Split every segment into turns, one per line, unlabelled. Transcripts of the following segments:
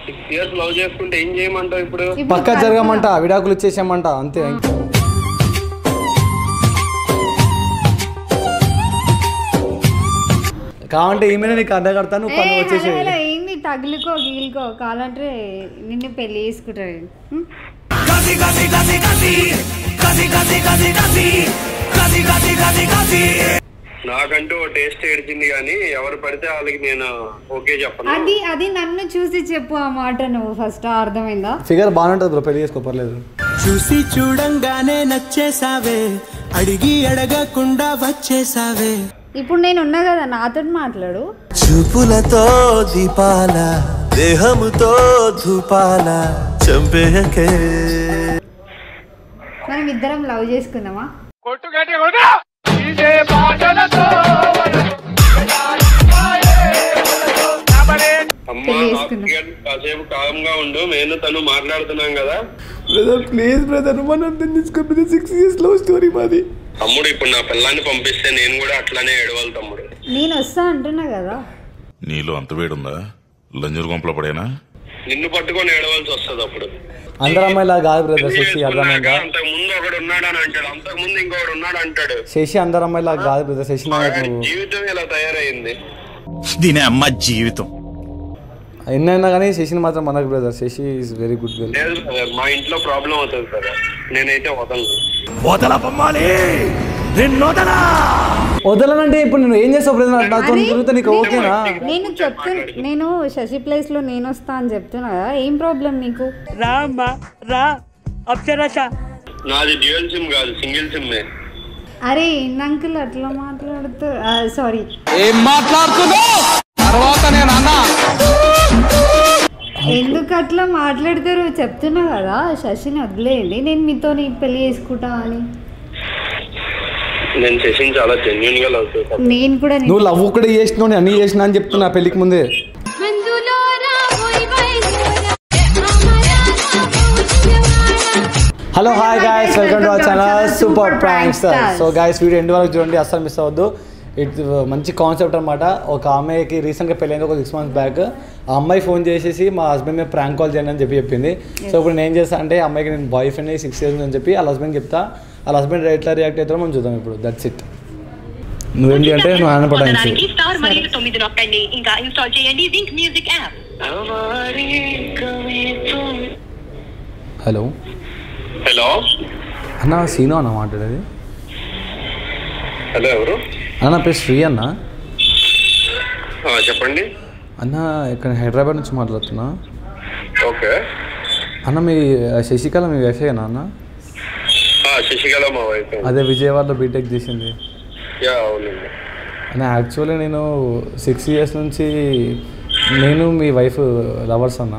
Six years love చేసుకుంటే ఏం చేయమంటావు ఇప్పుడు
ఇప్పుడు
పక్క
కల్పన-
జరగమంట విడాకులు ఇచ్చేసామంట అంతే కావంటే ఈమెనే నీకు అడ్డ కడతాను
ఏ,
పన్ను
హలో,
వచ్చేసి
హలో, ఏంది తగులుకో గీలుకో కావాలంటే నిన్ను పెళ్లి చేసుకుంటారు హ్మ్?
నాకంటూ ఓ టేస్ట్ ఏడిచింది కానీ ఎవరు పడితే వాళ్ళకి నేను ఓకే చెప్పను
అది అది నన్ను చూసి చెప్పు ఆ మాట నువ్వు ఫస్ట్ అర్థమైందా
ఫిగర్ బాగానే ఉంటుంది బ్రో పెళ్లి చేసుకోపర్లేదు
చూసి చూడంగానే నచ్చేసావే అడిగి అడగకుండా వచ్చేసావే
ఇప్పుడు నేను ఉన్నా కదా నాతో మాట్లాడు
చూపులతో దీపాల దేహముతో ధూపాల చంపేయకే
మనం ఇద్దరం లవ్ చేసుకుందామా
అమ్మా
పెళ్లి
నాకు
చేసుకుందాం.
ఇక కాసేపు కాలంగా ఉండు నేను తను మాట్లాడుతున్నాం కదా
బ్రదర్ ప్లీజ్ బ్రదర్ మనం అర్థం చేసుకో brother six years love story మాది
తమ్ముడు ఇప్పుడు నా పిల్లాన్ని పంపిస్తే నేను కూడా అట్లానే ఏడవాలి తమ్ముడు
నేను వస్తా అంటున్నా కదా
నీలో అంత వేడుందా లంజూరు గుంపలో పడేనా
నిన్ను పట్టుకొని ఏడవలసి వస్తుంది అప్పుడు
అందరు అమ్మాయిలా కాదు బ్రదర్
పెళ్లి
శశి
చేసుకున్నాక
అర్థమైందా
అంతకు ముందు ఒకడు ఉన్నాడు అని అంటాడు అంతకు ముందు ఇంకొకడు ఉన్నాడు అంటాడు
శశి అందరు అమ్మాయిలా కాదు బ్రదర్ శశి నాకు
వాడి
నువ్వు
జీవితం ఇలా తయారైంది
దీని అమ్మ జీవితం
ఎన్నైనా కానీ శశిని మాత్రం మనకు brother Sasi is very good girl
లేదు brother, మా ఇంట్లో ప్రాబ్లం అవుతుంది కదా నేనైతే వదలను
వదలనంటే ఇప్పుడు నేను ఏం చేస్తావు బ్రదర్ నాతో
అరే,
తిరుగుతా నీకు ఓకేనా
నేను చెప్తున్నా నేను శశి ప్లేస్ లో నేను వస్తా అని చెప్తున్నా కదా ఏం ప్రాబ్లం నీకు
నాది డ్యూయల్ సిమ్ కాదు సింగిల్ సిమ్
అరే అంకుల్ అట్లా మాట్లాడుతూ సారీ ఎందుకు అట్లా మాట్లాడతారు చెప్తున్నా కదా శశిని వదిలేయండి నేను మీతో పెళ్లి చేసుకుంటా అని
నేను సెషన్ చాలా జెన్యున్ గా లవ్ చేశాను
నేను కూడా నీ-
నువ్వు లవ్ కూడా చేసినావు నేను అన్ని చేసినా అని చెప్తున్నా పెళ్లికి ముందే hello hi guys welcome to our channel super prank star so guys video end వరకు చూడండి అస్సలు మిస్ అవ్వద్దు ఇట్ మంచి కాన్సెప్ట్ అనమాట ఒక అమ్మాయికి రీసెంట్గా పెళ్ళైంది ఒక సిక్స్ మంత్స్ బ్యాక్ ఆ అమ్మాయి ఫోన్ చేసేసి మా హస్బెండ్ మీద ప్రాంక్ కాల్ చేయండి అని చెప్పి చెప్పింది సో ఇప్పుడు నేను ఏం చేస్తా అంటే ఆ అమ్మాయికి నేను బాయ్ ఫ్రెండ్ సిక్స్ ఇయర్స్ అని చెప్పి వాళ్ళ హస్బెండ్ చెప్తా వాళ్ళ హస్బెండ్ ఎట్లా రియాక్ట్ అవుతారో మనం చూద్దాం ఇప్పుడు దట్స్ ఇట్ నువ్వేంటి అంటే నువ్వు ఆయన పడాలి
పొందడానికి స్టార్ మరియు తొమ్మిది నొక్కండి ఇంకా ఇన్స్టాల్ చేయండి Zink music app
hello
hello
అన్న సీను అన్న మాట్లాడేది
హలో ఎవరు
అన్న నా పేరు శ్రీ అన్న
ఆ, చెప్పండి
అన్న ఇక్కడ హైదరాబాద్ నుంచి మాట్లాడుతున్నా
ఓకే
అన్న మీ శశికళ మీ వైఫేనా అన్న
ఆ, శశికళ మా వైఫ్
అదే విజయవాడలో బీటెక్ చేసింది
యా అవునండి
అన్న యాక్చువల్లీ నేను సిక్స్ ఇయర్స్ నుంచి నేను మీ వైఫ్ లవర్స్ అన్న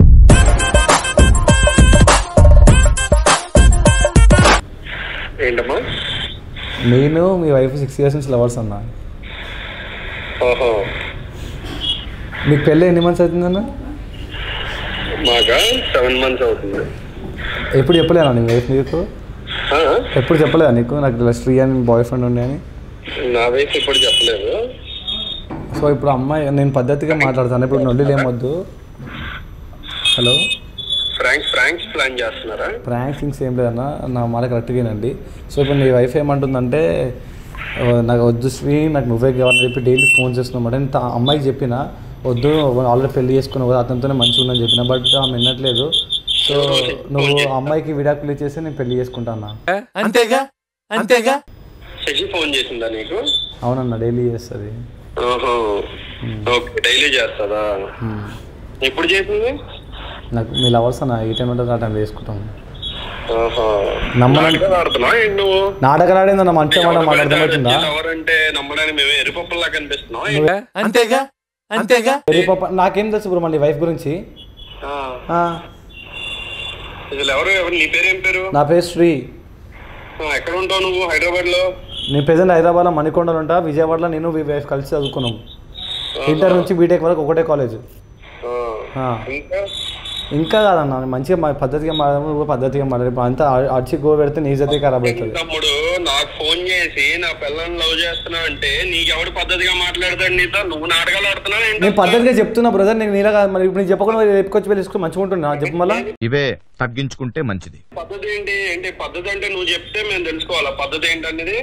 ఏంటమ్మా
నేను మీ వైఫ్ సిక్స్ ఇయర్స్ నుంచి లవర్స్ అన్న
ఓహో
మీకు పెళ్ళి ఎన్ని మంత్స్ అవుతుందన్న
మాకా సెవెన్ మంత్స్ అవుతుంది
ఎప్పుడు చెప్పలేదా నీ వైఫ్ నీకు
ఆ,
ఎప్పుడు చెప్పలేదా నీకు నాకు ఇలా శ్రీ అని బాయ్ ఫ్రెండ్ ఉండే అని
నా వైఫ్ ఇప్పుడు చెప్పలేదు
సో ఇప్పుడు అమ్మాయి నేను పద్ధతిగా మాట్లాడతాను ఇప్పుడు నొల్లి ఏమొద్దు హలో
ఫ్రాంక్స్ ఫ్రాంక్స్ ప్లాన్ చేస్తున్నారా
ప్రాంక్ థింగ్స్ ఏం లేదన్న నా మాట కరెక్ట్గానండి సో ఇప్పుడు నీ వైఫ్ ఏమంటుందంటే ఆ, నాకు వద్దు శ్రీ నాకు నువ్వే కావాలని చెప్పి డైలీ ఫోన్ చేస్తున్నామాట నేను తా- అమ్మాయికి చెప్పిన వద్దు ఆల్రెడీ పెళ్లి చేసుకున్నావు కదా అతనితోనే మంచిగా ఉందని చెప్పిన బట్ ఆమె వినట్లేదు సో నువ్వు ఆ అమ్మాయికి విడాకులు ఇచ్చేసి నేను పెళ్లి చేసుకుంటానా
అంతేగా అంతేగా
శశి ఫోన్ చేసిందా నీకు
అవునన్న డైలీ చేస్తుంది
ఓహో ఓకే డైలీ చేస్తుందా ఎప్పుడు చేసింది
నాకు మీ లవర్స్ అన్న ఏ టైం ఉంటుంది ఆ టైం వేసుకుంటాం
ఓహో
నమ్మడం-
నాటకాలు ఆడుతున్నావా ఏంటి నువ్వు
నాటకాలు ఆడిందన్న మంచిగా మాట మాట అర్థమవుతుందా
ఎవరంటే నమ్మడానికి మేమే ఎరుపప్పల్లా కనిపిస్తున్నాం
అంతేగా అంతేగా
వెరీ పాప నాకేం తెలుసు బ్రో మళ్ళీ వైఫ్ గురించి ఆ,
అసలు ఎవరు ఎవరు నీ పేరు ఏం పేరు
నా పేరు శ్రీ
ఆ, ఎక్కడ ఉంటావు నువ్వు హైదరాబాద్ లో
నేను ప్రెసెంట్ హైదరాబాద్లో మణికొండలో ఉంటా విజయవాడలో నేను మీ వైఫ్ కలిసి చదువుకున్నాం ఇంటర్ నుంచి బీటెక్ వరకు ఒకటే కాలేజ్ ఆ.
ఇంకా
ఇంకా కాదన్న మంచిగా మా పద్ధతిగా మాట్లాడము నువ్వు పద్ధతిగా మాట్లాడు ఇప్పుడు అంతా అ- అడిచి గో పెడితే నీ జతే ఖరాబ్ అవుతుంది
తమ్ముడు నాకు ఫోన్ చేసి నా పిల్లల్ని లవ్ చేస్తున్నావు అంటే నీకెవడు పద్ధతిగా మాట్లాడతాడు నీతో నువ్వు నాటకాలు ఆడుతున్నావు ఏంటి
నేను పద్ధతిగా చెప్తున్నా బ్రదర్ నేను నీలా కాదు మరి ఇప్పుడు నేను చెప్పకుండా రేపుకొచ్చి వెళ్ళి మంచిగా ఉంటున్నా చెప్పు మళ్ళా
ఇవే తగ్గించుకుంటే మంచిది
పద్ధతి ఏంటి ఏంటి పద్ధతి అంటే నువ్వు చెప్తే మేము తెలుసుకోవాలా పద్ధతి ఏంటనేది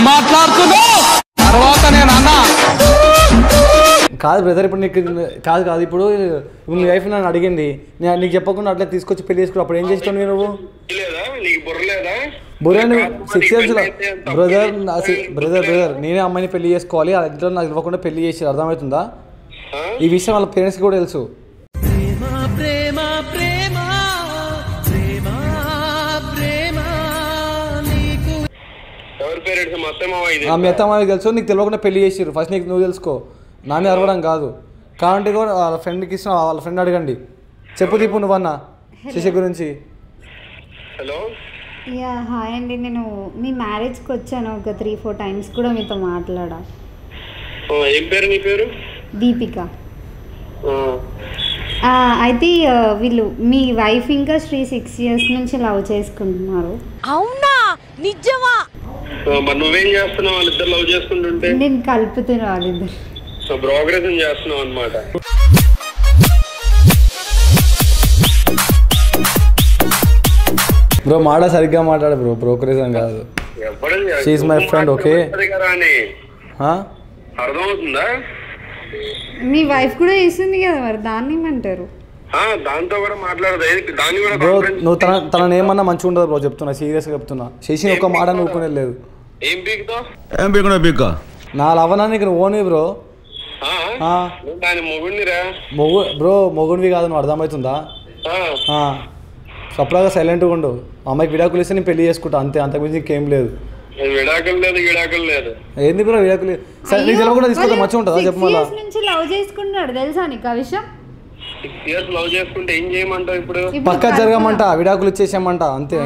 కాదు బ్రదర్ ఇప్పుడు నీకు కాదు కాదు ఇప్పుడు ఇప్పుడు నీ వైఫ్ నన్ను అడిగింది నేను నీకు చెప్పకుండా అట్లా తీసుకొచ్చి పెళ్లి చేసుకుని అప్పుడు ఏం చేస్తావు నువ్వు
లేదా నీకు బుర్ర లేదా
బుర్ర
కాదు,
సిక్స్
నీకు
ఇయర్స్
పెళ్ళి అయితే ఎంత
బ్రదర్
తప్పు
బ్రదర్ బ్రదర్ నేనే అమ్మాయిని పెళ్లి చేసుకోవాలి ఆ ఇంట్లో నాకు ఇవ్వకుండా పెళ్లి చేసి అర్థమవుతుందా
ఆ?
ఈ విషయం వాళ్ళ పేరెంట్స్కి కూడా తెలుసు
ఎవరి పేరెంట్స్ మొత్తం ఇది
ఆ మీ అత్తమ్మాయికి తెలుసు నీకు తెలియకుండా పెళ్లి చేసిర్రు ఫస్ట్ నీకు నువ్వు తెలుసుకో నా మీద అరవడం కాదు కావాలంటే కూడా వాళ్ళ ఫ్రెండ్కి ఇచ్చిన వాళ్ళ ఫ్రెండ్ అడగండి చెప్పు దీపు నువ్వన్నా శశి గురించి
హలో
యా హాయ్ అండి నేను మీ మ్యారేజ్కి వచ్చాను ఒక త్రీ ఫోర్ టైమ్స్ కూడా మీతో మాట్లాడా
ఆ, ఏం పేరు నీ పేరు
దీపిక
ఆ,
ఆ, అయితే ఆ, వీళ్ళు మీ వైఫ్ ఇంకా శ్రీ సిక్స్ ఇయర్స్ నుంచి లవ్ చేసుకుంటున్నారు
ఆ, మరి నువ్వేం చేస్తున్నావు వాళ్ళిద్దరు లవ్ చేసుకుంటుంటే
నేను కలుపుతున్నా వాళ్ళిద్దరు
ప్రోగ్రెస్ చేస్తున్నావు అనమాట
బ్రో మాట సరిగ్గా మాట్లాడు బ్రో బ్రోకరేజ్ అని కాదు She is my friend, okay?
అని
ఆ?
అర్థమవుతుందా
మీ వైఫ్ కూడా చేస్తుంది కదా మరి దాన్ని ఏమంటారు
ఆ, దాంతో కూడా మాట్లాడదు ఏది- దాన్ని కూడా
బ్రో
conference
నువ్వు తన తనని ఏమన్నా మంచిగా ఉండదు బ్రో చెప్తున్నా సీరియస్గా చెప్తున్నా శశిని ఒక్క మాట నువ్వుకునే లేదు
ఏం పీకుతావు
ఏం పీకున్నా పీక్క
నా లవనా నీకు నువ్వు ఓని బ్రో
ఆ?
ఆ,
నువ్వు దాని మొగుడినిరా
మొగు బ్రో మొగుడివి కాదు నువ్వు అర్థమవుతుందా
ఆ,
సప్లాగా సైలెంట్గా ఉండు అమ్మాయికి విడాకులు ఇస్తే నేను పెళ్లి చేసుకుంటా అంతే అంతకుమించి ఇంకేం లేదు
విడాకులు లేదు గిడాకులు లేదు
ఏంది బ్రో విడాకులు సరే నీకు తెలియకుండా తీసుకుంటే మంచిగా ఉంటుందా చెప్పు మళ్ళా
ఇయర్స్ నుంచి లవ్ చేసుకుంటున్నాడు తెలుసా నీకు ఆ విషయం
సిక్స్ ఇయర్స్ లవ్ చేసుకుంటే ఏం చేయమంటావు ఇప్పుడు
ఇప్పుడు
పక్క జరగమంట విడాకులు ఇచ్చేసామంట అంతే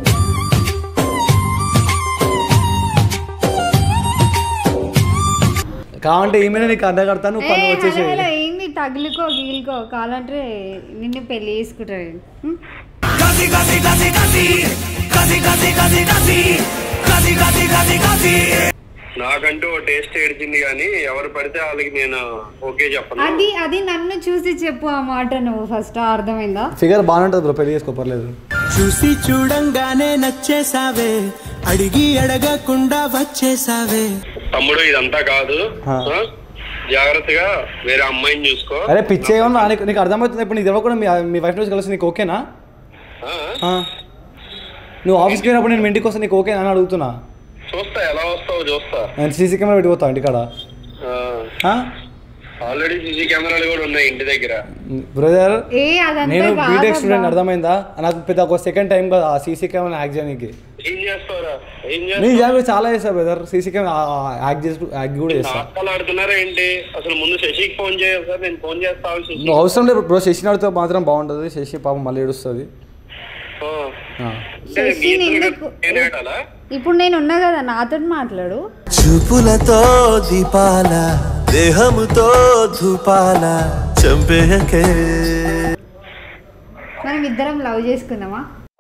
కావంటే ఈమెనే నీకు అడ్డ కడతా నువ్వు పన్ను
ఏ,
వచ్చేసి
హలో, హలో, ఏంది తగులుకో గీలుకో కావాలంటే నిన్ను పెళ్లి చేసుకుంటాడు హ్మ్?
నాకంటూ ఓ టేస్ట్ ఏడిచింది కానీ ఎవరు పడితే వాళ్ళకి నేను ఓకే చెప్పను
అది అది నన్ను చూసి చెప్పు ఆ మాట నువ్వు ఫస్ట్ అర్థమైందా
ఫిగర్ బాగానే ఉంటుంది బ్రో పెళ్లి చేసుకో పర్లేదు
చూసి చూడంగానే నచ్చేసావే అడిగి అడగకుండా వచ్చేసావే
తమ్ముడు ఇదంతా కాదు
ఆ.
ఆ? జాగ్రత్తగా వేరే అమ్మాయిని చూసుకో
అరే పిచ్చే ఏమన్నా నీకు నీకు అర్థమవుతుంది ఇప్పుడు నీకు తెలియకుండా మీ మీ వైఫ్ నుంచి కలిసి నీకు ఓకేనా
ఆ?
ఆ. నువ్వు ఆఫీస్కి వెళ్ళినప్పుడు నేను మీ ఇంటికి వస్తే నీకు ఓకేనా అని అడుగుతున్నా
చూస్తా ఎలా వస్తావో చూస్తా
నేను సీసీ కెమెరా పెట్టిపోతా ఇంటికాడ
ఆల్రెడీ సీసీ కెమెరాలు కూడా ఉన్నాయి ఇంటి దగ్గర
బ్రదర్
ఏ అదంతా
నేను బీటెక్ స్టూడెంట్
కాదబ్బా.
అర్థమైందా నాకు పెద్ద ఒక సెకండ్ టైం కదా ఆ సీసీ కెమెరా యాక్ట్ చేయడానికి
ఏం చేస్తావురా ఏం
నేను
చేస్తావు
జాగ్రత్త చాలా చేస్తా బ్రదర్ సీసీ కెమెరా యాక్ట్ చేసి యాక్ట్ కూడా చేస్తా
నాటకాలు ఆడుతున్నారా ఏంటి అసలు ముందు శశికి ఫోన్ చేయాలి సార్ నేను ఫోన్ చేస్తా శశి
నువ్వు అవసరం లేదు బ్రో శశి నాడితో మాత్రం బాగుంటుంది శశి పాపం మళ్ళీ ఏడుస్తుంది
ఆ.
ఆ.
అంటే మీ
శశిని
ఇద్దరు
ఎందుకు
నేను ఏడాలా?
ఇప్పుడు నేను ఉన్నా కదా నాతో మాట్లాడు
చూపులతో దీపాల దేహముతో ధూపాల చంపేయకే
మనం ఇద్దరం లవ్ చేసుకుందామా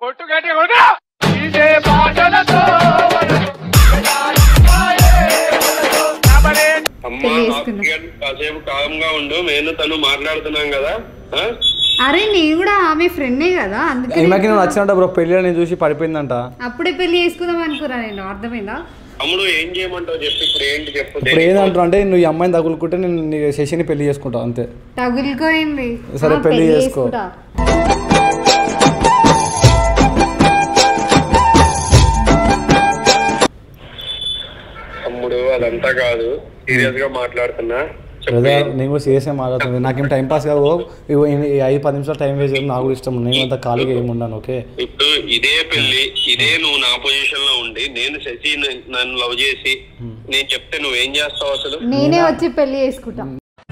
అమ్మా
పెళ్లి
నాకు
చేసుకుందాం.
ఇక కాసేపు కామ్గా ఉండు నేను తను మాట్లాడుతున్నాం కదా ఆ?
అరే నేను కూడా ఆమె ఫ్రెండే కదా అందుకే
ఈమెకి నువ్వు నచ్చినట్ట బ్రో పెళ్ళి నేను చూసి పడిపోయిందంట
అప్పుడే పెళ్లి చేసుకుందాం అనుకున్నా నేను అర్థమైందా
తమ్ముడు ఏం చేయమంటావు చెప్పు ఇప్పుడు ఏంటి చెప్పు
ఇప్పుడు ఏంటంటారు అంటే నువ్వు ఈ అమ్మాయిని తగులుకుంటే నేను నీ శశిని పెళ్లి చేసుకుంటా అంతే
తగులుకోయింది
సరే,
ఆ,
పెళ్లి చేసుకో.
చేసుకుంటా.
తమ్ముడు అదంతా కాదు సీరియస్ గా మాట్లాడుతున్నా చెప్పు
బ్రదర్ నేను కూడా సీరియస్గా మాట్లాడుతుంది నాకేం టైం పాస్ కావు ఇగో ఈ- ఈ ఐదు పది నిమిషాలు టైం వేస్ట్ చేయడం నాకు కూడా ఇష్టం నేను అంత ఖాళీగా ఏమి ఉన్నాను ఓకే
ఇప్పుడు ఇదే పెళ్లి ఇదే నువ్వు నా పొజిషన్ లో ఉండి నేను శశి న- నన్ను లవ్ చేసి నేను చెప్తే నువ్వేం చేస్తావు అసలు
నేనే వచ్చి పెళ్లి చేసుకుంటా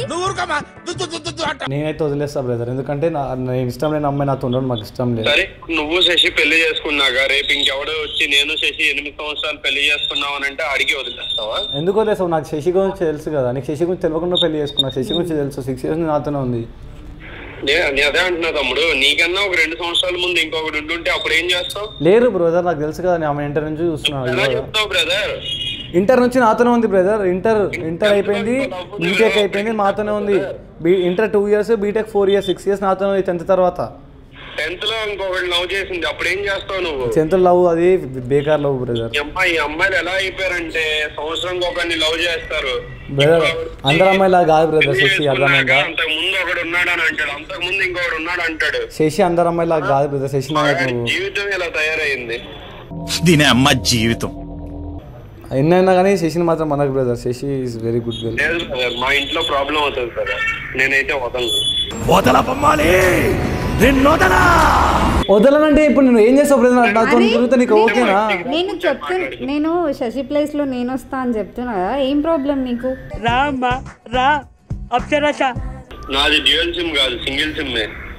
నేనైతే వదిలేస్తా బ్రదర్ ఎందుకంటే నా నేను ఇష్టం లేని అమ్మాయి నాతో ఉండడం నాకు ఇష్టం లేదు
సరే నువ్వు శశి పెళ్లి చేసుకున్నాక రేపు ఇంకెవడో వచ్చి నేను శశి ఎనిమిది సంవత్సరాలు పెళ్లి చేసుకున్నావు అని అంటే అడిగి వదిలేస్తావా
ఎందుకు వదిలేస్తావు నాకు శశి గురించి తెలుసు కదా నీకు శశి గురించి తెలియకుండా పెళ్లి చేసుకున్నా శశి గురించి తెలుసు సిక్స్ ఇయర్స్ నాతోనే ఉంది
నే- నేను అదే అంటున్నా తమ్ముడు నీకన్నా ఒక రెండు సంవత్సరాల ముందు ఇంకొకటి ఉంటుంటే అప్పుడు ఏం చేస్తావు
లేరు బ్రదర్ నాకు తెలుసు కదా నేను ఆమె ఇంటర్ నుంచి చూస్తున్నాను
ఎలా
ఇది కూడా.
చెప్తావు బ్రదర్
ఇంటర్ నుంచి నాతోనే ఉంది బ్రదర్ ఇంటర్ ఇంటర్ అయిపోయింది బీటెక్ అయిపోయింది మాతోనే ఉంది B inter two years BTech four years six years నాతోనే ఉంది టెన్త్ తర్వాత
టెన్త్ లో ఇంకొకటి లవ్ చేసింది అప్పుడు ఏం చేస్తావు నువ్వు
టెన్త్ లవ్ అది బేకార్ లవ్ బ్రదర్
ఈ అమ్మాయి ఈ అమ్మాయిలు ఎలా అయిపోయారంటే సంవత్సరం ఒకరిని లవ్ చేస్తారు
బ్రదర్ అందరు అమ్మాయిలా కాదు బ్రదర్
పెళ్లి
శశి
చేసుకున్నాక
అర్థమైందా
అంతకు ముందు ఒకడు ఉన్నాడు అని అంటాడు అంతకు ముందు ఇంకొకడు ఉన్నాడు అంటాడు
శశి అందరు అమ్మాయిలా కాదు బ్రదర్ శశి నాకు
వాడి
నువ్వు
జీవితం ఇలా తయారైంది
దీని అమ్మ జీవితం
ఎన్నైనా కానీ శశిని మాత్రం మనకు brother Sasi is very good girl
లేదు సార్ మా ఇంట్లో ప్రాబ్లం అవుతుంది సార్ నేనైతే వదలను
వదల బొమ్మాలి నిన్నొదలా
వదలనంటే ఇప్పుడు నేను ఏం చేస్తావు బ్రదర్ నాతో
అరే,
తిరుగుతా నీకు ఓకేనా
నేను చెప్తు నేను శశి ప్లేస్ లో నేను వస్తా అని చెప్తున్నా కదా ఏం ప్రాబ్లం నీకు
నాది డ్యూయల్ సిమ్ కాదు సింగిల్ సిమ్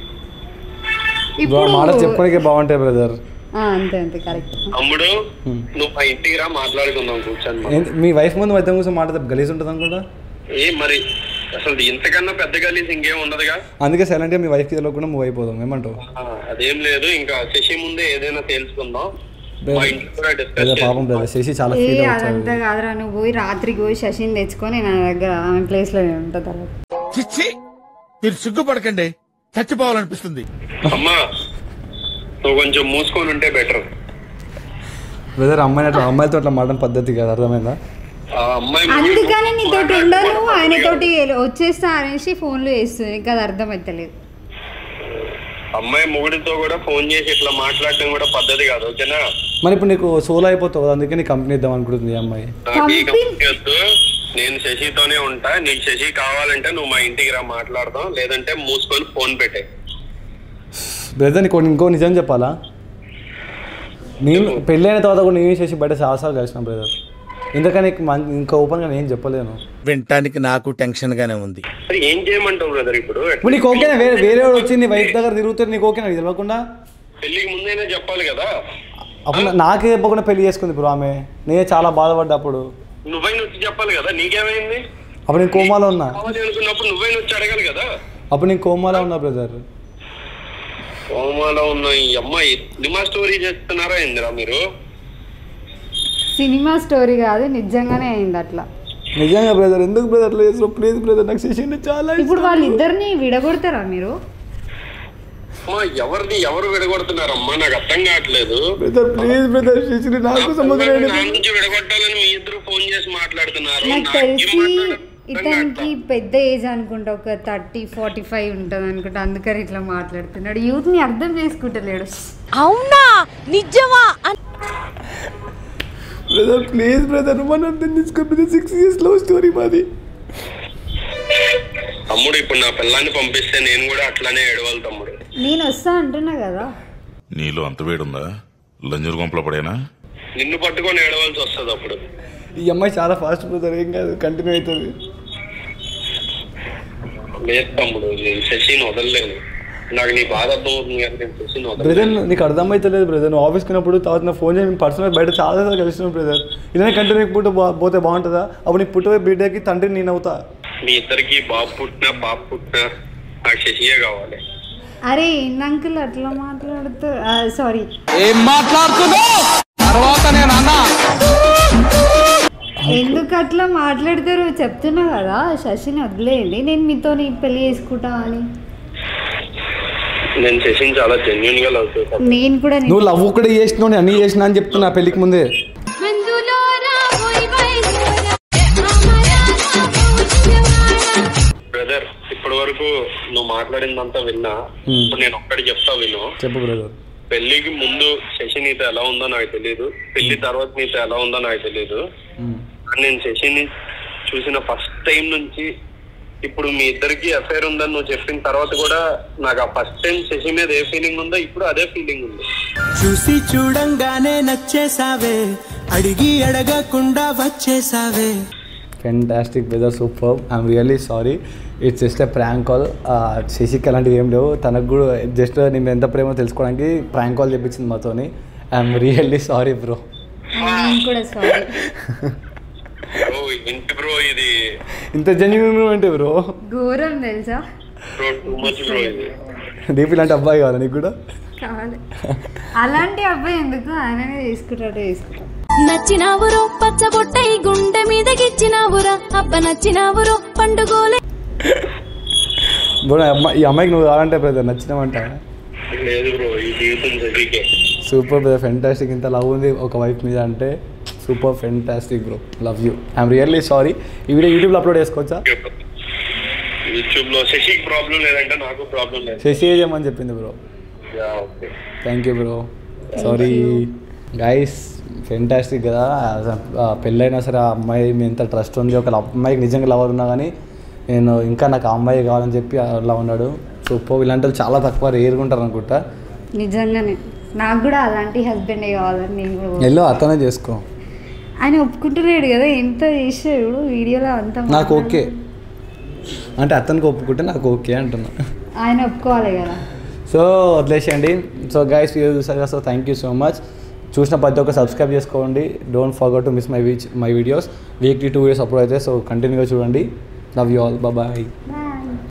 బ్రో మాట చెప్పడానికి బాగుంటాయి బ్రదర్
ఆ, అంతే అంతే కరెక్ట్
తమ్ముడు నువ్వు మా ఇంటికి రా మాట్లాడుకుందాం కూర్చొని మనం.
మీ వైఫ్ ముందు మధ్య కోసం మాట్లాడితే గలీజ్ ఉంటుంది అనుకుంటా
ఏ మరి అసలు ఇంతకన్నా పెద్ద గలీజ్ ఇంకేం ఉండదుగా
అందుకే సైలెంట్గా మీ వైఫ్కి తెలియకుండా మూవ్ అయిపోదాం ఏమంటావు
ఆ, అదేం లేదు ఇంకా శశి ముందే ఏదైనా తెలుసుకుందాం మా ఇంట్లో కూడా డిస్కస్
బ్రదర్ పాపం బ్రదర్ శశి చాలా
ఏ
ఫీల్ అవుతాడు
అదంతా కాదురా నువ్వు పోయి రాత్రికి పోయి శశిని తెచ్చుకొని నా దగ్గర ఆమె ప్లేస్ లో ఉంటా తర్వాత
చిచ్చి మీరు సిగ్గుపడకండి చచ్చిపోవాలనిపిస్తుంది
అమ్మా నువ్వు కొంచెం మూసుకొని ఉంటే బెటర్
బ్రదర్ అమ్మాయిని అట్లా అమ్మాయిలతో అట్లా మాట్లాడిన పద్ధతి కాదు అర్థమైందా
ఆ అమ్మాయి
అందుకని నీతోటి ఉండను ఆయనతోటి వచ్చేస్తా అనేసి ఫోన్లు చేస్తుంది నీకు అది అర్థమవుతలేదు
అమ్మాయి మొగుడితో కూడా ఫోన్ చేసి ఇట్లా మాట్లాడటం కూడా పద్ధతి కాదు ఓకేనా
మరి ఇప్పుడు నీకు సోలో అయిపోతావు కదా, అందుకే నీ కంపెనీ ఇద్దాం అనుకుంటుంది ఈ అమ్మాయి
నాకు ఈ
కంపెనీ-
కంపెనీ వద్దు నేను శశితోనే ఉంటా నీకు శశి కావాలంటే నువ్వు మా ఇంటికి రా మాట్లాడదాం లేదంటే మూసుకొని ఫోన్ పెట్టే
బ్రదర్ నీకు ఇంకో నిజం చెప్పాలా నేను పెళ్ళైన తర్వాత కూడా నేను చేసి బయట సాహసాలు కలిసిన బ్రదర్ ఎందుకని నీకు మం- ఇంకా ఓపెన్గా నేను చెప్పలేను
వినటానికి నాకు టెన్షన్ గానే ఉంది
మరి ఏం చేయమంటావు బ్రదర్ ఇప్పుడు
ఇప్పుడు నీకు ఓకేనా వేరే వేరే వాడు వచ్చి నీ వైఫ్ దగ్గర తిరుగుతారు నీకు ఓకేనా ఇది తెలియకుండా
పెళ్లికి ముందైనా చెప్పాలి కదా
అప్పుడు నా- నాకే చెప్పకుండా పెళ్లి చేసుకుంది బ్రో ఆమె నేనే చాలా బాధపడ్డా అప్పుడు
నువ్వైనా వచ్చి చెప్పాలి కదా నీకేమైంది
అప్పుడు నేను కోమాలో ఉన్నా
కావాలి అనుకున్నప్పుడు నువ్వైనా వచ్చి అడగాలి కదా
అప్పుడు నేను కోమాలో ఉన్నా బ్రదర్
కోమాలో ఉన్న ఈ అమ్మాయి సినిమా స్టోరీ చేస్తున్నారా ఏందిరా మీరు
సినిమా స్టోరీ కాదు నిజంగానే అయింది అట్లా
నిజంగా బ్రదర్ ఎందుకు బ్రదర్ లేదు ప్లీజ్ బ్రదర్ నాకు చేసింది చాలా
ఇప్పుడు వాళ్ళిద్దరిని విడగొడతారా మీరు
అమ్మా ఎవరిని ఎవరు విడగొడుతున్నారమ్మా నాకు అర్థం కావట్లేదు
బ్రదర్ ప్లీజ్ బ్రదర్ చేసింది నాకు
నా నా నుంచి విడగొట్టాలని మీ ఇద్దరు ఫోన్ చేసి మాట్లాడుతున్నారు
నాకు
నాకేం
తెలిసి
మాట్లాడాలో అర్థం
ఇతనికి
కావట్లా.
పెద్ద ఏజ్ అనుకుంటా ఒక థర్టీ ఫార్టీ ఫైవ్ ఉంటుంది అనుకుంటా అందుకని ఇట్లా మాట్లాడుతున్నాడు యూత్ ని అర్థం చేసుకుంటలేడు
అవునా నిజమా
బ్రదర్ ప్లీజ్ బ్రదర్ మనం అర్థం చేసుకో సిక్స్ ఇయర్స్ లవ్ స్టోరీ మాది
తమ్ముడు ఇప్పుడు నా పిల్లాన్ని పంపిస్తే నేను కూడా అట్లానే ఏడవాలి తమ్ముడు
నేను వస్తా అంటున్నా కదా
నీలో అంత వేడుందా లంజూరు గుంపలో పడేనా
నిన్ను పట్టుకొని ఏడవలసి వస్తుంది అప్పుడు
ఈ అమ్మాయి చాలా ఫాస్ట్ బ్రదర్ ఏం కాదు కంటిన్యూ అవుతుంది
లేదు తమ్ముడు నేను శశిని వదలలేను నాకు నీ బాధ అర్థమవుతుంది కానీ నేను శశిని
బ్రదర్
వదలలేను
నీకు అర్థమైతలేదు బ్రదర్ నువ్వు ఆఫీస్కి ఉన్నప్పుడు తర్వాత నా ఫోన్ చేసి పర్సనల్ బయట చాలా సార్లు కలిసినావు బ్రదర్ ఇలానే కంటిన్యూ పుట్టు పోతే బాగుంటుందా అప్పుడు నీకు పుట్టబోయే బిడ్డకి తండ్రి నేను అవుతా
మీ ఇద్దరికి బాబు పుట్టినా పాప పుట్టినా నాకు శశియే కావాలి
అరే ఏంటి అంకుల్ అట్లా మాట్లాడుతూ సారీ
ఏం మాట్లాడుతున్నావు తర్వాత నేను అన్నా
ఎందుకు అట్లా మాట్లాడతారు చెప్తున్నా కదా శశిని వదిలేయండి నేను మీతో పెళ్లి చేసుకుంటా అని
నేను శశిని చాలా జెన్యున్ గా లవ్ చేశాను
నేను కూడా నీ-
నువ్వు లవ్ కూడా చేసినావు నేను అన్ని చేసినా అని చెప్తున్నా పెళ్ళికి ముందే
బ్రదర్ ఇప్పటి వరకు నువ్వు మాట్లాడిందంతా విన్నా
Hmm.
ఇప్పుడు నేను ఒక్కటి చెప్తా విను
చెప్పు బ్రదర్
పెళ్లికి ముందు శశి నీతో ఎలా ఉందో నాకు తెలియదు పెళ్లి తర్వాత నీతో ఎలా ఉందో నాకు తెలియదు కానీ నేను శశిని చూసిన ఫస్ట్ టైం నుంచి ఇప్పుడు మీ ఇద్దరికి అఫైర్ ఉందని నువ్వు చెప్పిన తర్వాత కూడా నాకు ఆ ఫస్ట్ టైం శశి మీద ఏ ఫీలింగ్ ఉందో ఇప్పుడు అదే ఫీలింగ్ ఉంది
చూసి చూడంగానే నచ్చేసావే అడిగి అడగకుండా వచ్చేసావే
fantastic weather super I'm really sorry it's just a prank call శశికి అలాంటివి ఏం లేవు తనకు కూడా జస్ట్ నేను ఎంత ప్రేమో తెలుసుకోవడానికి ప్రాంక్ కాల్ చెప్పించింది మాతోని ఐఎమ్ రియల్లీ సారీ బ్రో
నేను కూడా సారీ
ఓ ఇంటి బ్రో ఇది
ఇంత జెన్యున్ అంటే బ్రో
ఘోరం తెలుసా
బ్రో టూ మచ్ బ్రో ఇది
డీపీ లాంటి అబ్బాయి కావాలి నీకు కూడా
కావాలి అలాంటి అబ్బాయి ఎందుకు ఆయననే తీసుకుంటాడు తీసుకుంటాడు
నచ్చినావురో పచ్చబొట్టై గుండె మీద గిచ్చినావురా అబ్బ నచ్చినావురో పండుగోలే
బ్రో ఈ అమ్మాయి ఈ అమ్మాయికి నువ్వు కావాలంటే బ్రదర్ నచ్చినామంట
లేదు బ్రో ఈ జీవితం చదివికే
సూపర్ బ్రదర్ ఫెంటాస్టిక్ ఇంత లవ్ ఉంది ఒక వైఫ్ మీద అంటే super fantastic bro love you I'm really sorry ఈ వీడియో యూట్యూబ్లో అప్లోడ్ చేసుకోవచ్చా
యూట్యూబ్ లో శశికి ప్రాబ్లం లేదంటే నాకు ప్రాబ్లం లేదు
చేసి చేయమని చెప్పింది bro
yeah okay
thank you bro sorry guys fantastic కదా ఆ పెళ్ళైనా సరే ఆ అమ్మాయి మీ ఎంత ట్రస్ట్ ఉంది ఒక అమ్మాయికి నిజంగా లవర్ ఉన్నా కానీ నేను ఇంకా నాకు ఆ అమ్మాయి కావాలని చెప్పి అలా ఉన్నాడు సూపర్ ఇలాంటి వాళ్ళు చాలా తక్కువ రేరుగా ఉంటారు అనుకుంటా
నిజంగానే నాకు కూడా అలాంటి హస్బెండే కావాలని నేను కూడా కోరుకుంటున్నా.
ఎల్లో అతనే చేసుకో
ఆయన ఒప్పుకుంటున్నాడు కదా ఎంత చేసాడు వీడియోలో అంతా
నాకు ఓకే అంటే అతనికి ఒప్పుకుంటే నాకు ఓకే అంటున్నా
ఆయన ఒప్పుకోవాలి కదా
సో వదిలేసేయండి సో గైస్ వీడియో చూసారు కదా so thank you so much చూసిన ప్రతి ఒక్క సబ్స్క్రైబ్ చేసుకోండి don't forget to miss my which my videos weekly two years upload అయితే సో కంటిన్యూగా చూడండి love you all bye
Bye.